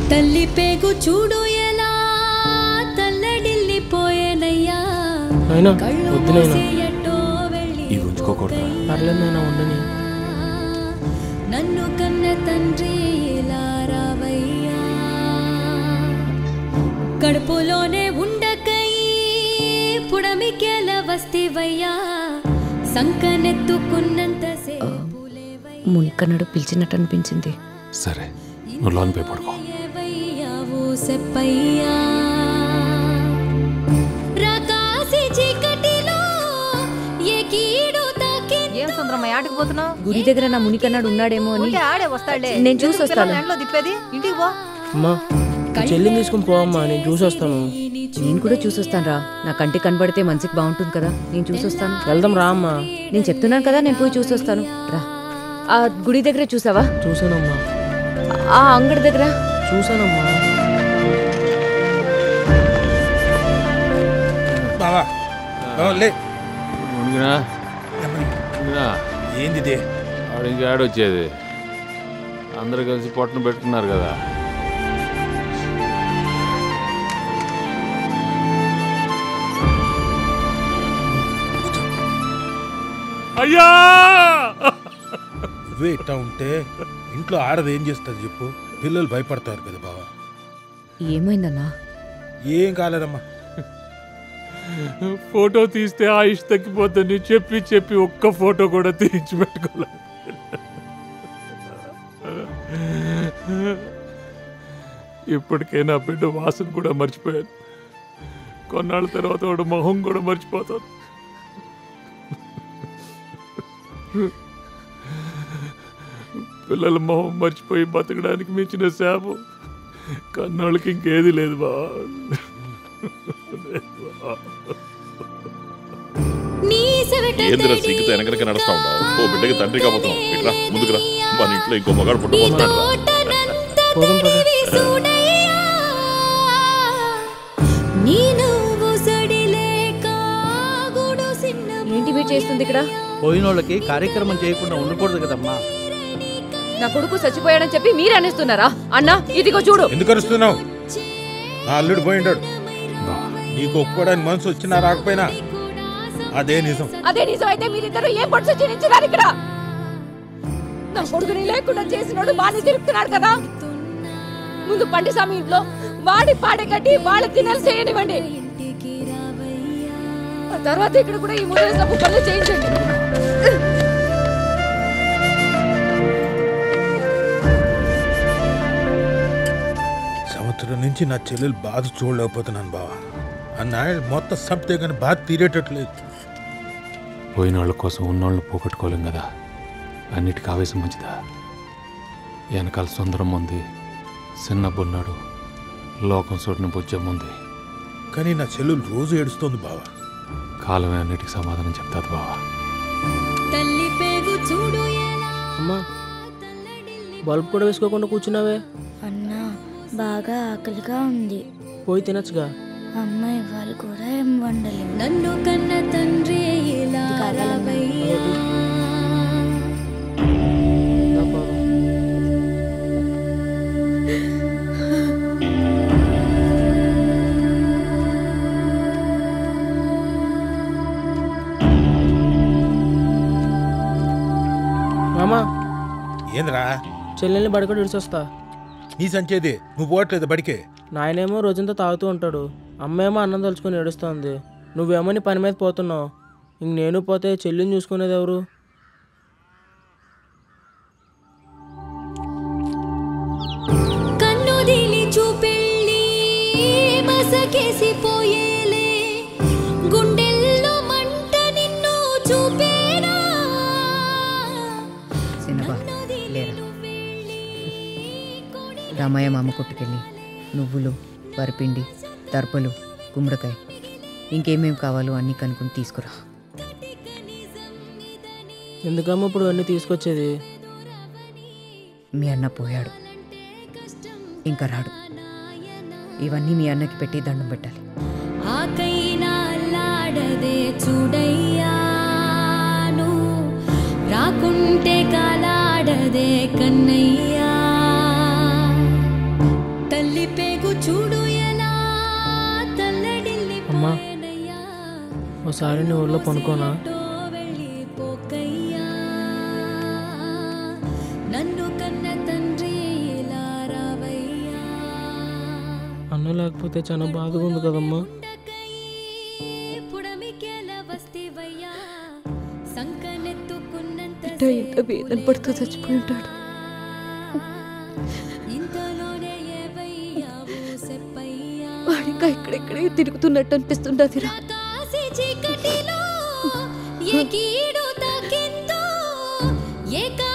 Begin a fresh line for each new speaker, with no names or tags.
తల్లి పేగు చూడు ఎలా తల్లడిల్లిపోయేనయ్యా
అయినా
కళ్ళు
వద్దు నాయనా
మూసేయటో వెళ్ళి
ఇవి ఉంచుకోకూడదా
పర్లేదు నాయనా ఉండని
నన్ను కన్న తండ్రి ఇలా రావయ్యా కడుపులోనే ఉండకై పుడమికేల వస్తివయ్యా సంకనెత్తుకున్నంత సేపు
మునికన్నడు పిలిచినట్టు అనిపించింది
సరే నువ్వు లోన్ పే పడుకో
లేవయ్యావు సెప్పయ్యా రాకాసి చీకటిలో ఏ కీడు తాకి
ఏం సుందరమ్మ ఆడికి పోతున్నావు
గుడి దగ్గర నా మునికన్నాడు ఉన్నాడేమో అని
ఉంటే ఆడే వస్తాడులే
నేను చూసి వస్తాను.
ఎండలో తిప్పేది ఇంటికి పో
అమ్మా ఈ చెల్లిని తీసుకుని పోవమ్మా నేను చూసి వస్తాను
నేను కూడా చూసొస్తాను రా నా కంటి కనబడితే మనసుకి బాగుంటుంది కదా నేను చూసొస్తాను
వెళ్దాం రా అమ్మా
నేను చెప్తున్నాను కదా నేను పోయి చూసొస్తాను రా ఆ గుడి దగ్గర చూసావా
చూసానమ్మా
ఆ అంగడి దగ్గర
చూసానమ్మా
బావా బావా, లే
మునిగినా మునిగినా
ఏంది ఇదే
ఆవిడ ఇంకా ఆడొచ్చేది అందరు కలిసి పొట్టను పెట్టుకున్నారు కదా అయ్యా
నువ్వే ఇట్టా ఉంటే ఇంట్లో ఆడది ఏం చేస్తుంది చెప్పు పిల్లలు భయపడతారు కదా బావా
ఏమైందన్నా
ఏం కాలేదమ్మా
ఫోటో తీస్తే ఆయుష్ తగ్గిపోతుంది చెప్పి చెప్పి ఒక్క ఫోటో కూడా తీయించి పెట్టుకోలేదు ఇప్పటికే నా బిడ్డ వాసన కూడా మర్చిపోయాను కొన్నాళ్ళ తర్వాత వాడు మొహం కూడా మర్చిపోతాను పిల్లల మొహం మర్చిపోయి బతకడానికి మించిన శాపం కన్నాళ్ళకి ఇంకేది లేదు బా
నీ సెవెట
ఏందిరా సిగ్గుతో వెనకనక నడుస్తా ఉంటావు ఓ బిడ్డకి తండ్రి కాబోతున్నావు ఇట్రా ముందుకురా మన ఇంట్లో ఇంకో మగాడు పుట్టబోతున్నాడు రా.
తోటనంత
పోదాం పద.
తడివి చూడయ్యా. నీ నువ్వు సడిలేక గుడు సిన్న
ఏంటి మీరు చేస్తుంది ఇక్కడ
పోయినోళ్ళకి కార్యక్రమం చేయకుండా ఉండకూడదు కదమ్మా
నా కొడుకు చచ్చిపోయాడని చెప్పి మీరు అనేస్తున్నారా అన్నా ఇదిగో చూడు
ఎందుకు అరుస్తున్నావు నా అల్లుడు పోయిండాడు నీకు ఒప్పుకోవడానికి మనసు వచ్చినా రాకపోయినా అదే నిజం
అదే నిజం అయితే మీరిద్దరు ఏం పొడి సచ్చినిచ్చినారు ఇక్కడ నా కొడుకుని లేకుండా చేసినోడు వాడిని తిరుగుతున్నాడు కదా ముందు పండి స్వామి ఇంట్లో వాడి పాడే కట్టి వాళ్ళ తినాలి చేయనివ్వండి ఆ తర్వాత ఇక్కడ కూడా ఈ ముద్ర పనులు చేయించండి
సంవత్సరం నుంచి నా చెల్లెలు బాధ చూడలేకపోతున్నాను బావా ఆ నాయుడు మొత్తం సంపితే కానీ బాధ తీరేటట్లేదు
పోయిన వాళ్ళ కోసం ఉన్నోళ్ళని పోగొట్టుకోలేం కదా అన్నిటికీ ఆవేశం మంచిదా వెనకాల సుందరం ఉంది చిన్నబ్బున్నాడు లోకం చూడని బుజ్జం ఉంది
కానీ నా చెల్లెలు రోజు ఏడుస్తోంది బావా
కాలమే అన్నిటికీ సమాధానం చెప్తాది బావా
తల్లి పేగు చూడు ఎలా
అమ్మా బల్బ్ కూడా వేసుకోకుండా కూర్చున్నావే
అన్నా బాగా ఆకలిగా ఉంది
పోయి తినచ్చుగా
అమ్మ ఇవాళ కూడా ఏం వండలేదు
నన్ను కన్న తండ్రి ఇలా రావయ్యా.
రా పోదాం. మామా
ఏందిరా
చెల్లెల్ని బడికడు విడిచొస్తా
నీ సంచేది నువ్వు పోవట్లేదు బడికే
నాయనేమో రోజంతా తాగుతూ ఉంటాడు అమ్మేమో అన్నం తలుచుకొని ఏడుస్తోంది నువ్వేమో నీ పని మీద పోతున్నావు ఇంక నేను పోతే చెల్లిని చూసుకునేది ఎవరు
కన్నుదిలి చూపెళ్ళి మసకేసిపోయేలే గుండెల్లో మంట నిన్ను చూపేనా
చిన్నబా లేరా రామయ్య మామ కొట్టుకెళ్ళి నువ్వులు వరిపిండి దర్పలు గుమ్మడికాయ ఇంకేమేం కావాలో అన్నీ కనుక్కొని తీసుకురా
ఎందుకమ్మా ఇప్పుడు అన్నీ తీసుకొచ్చేది
మీ అన్న పోయాడు ఇంకా రాడు ఇవన్నీ మీ అన్నకి పెట్టి దండం పెట్టాలి
ఆకైనా అల్లాడదే చూడయ్యా నువ్వు రాకుంటే కాలాడదే కన్నయ్యా తల్లి తల్లి పేగు చూడు ఎలా తల్లడిల్లి
అమ్మా ఒకసారి నీ ఊళ్ళో పనుకోనా
వెళ్ళిపోకయ్యా నన్ను కన్న తండ్రి ఇలా రావయ్యా
అన్న లేకపోతే చాలా బాధగా ఉంది కదమ్మా
పుడమికెల వస్తివయ్యా సంకనెత్తుకున్నంత
బిడ్డ ఎంత వేదన పడుతూ చచ్చిపోయి ఉంటాడు
ఇంతలోనే ఏవయ్యావు సెప్పయ్యా
వాడిగా ఇక్కడెక్కడే తిరుగుతున్నట్టు అనిపిస్తుండదిరా
కాసి చీకటిలో ఏ కీడు తాకిందో ఏ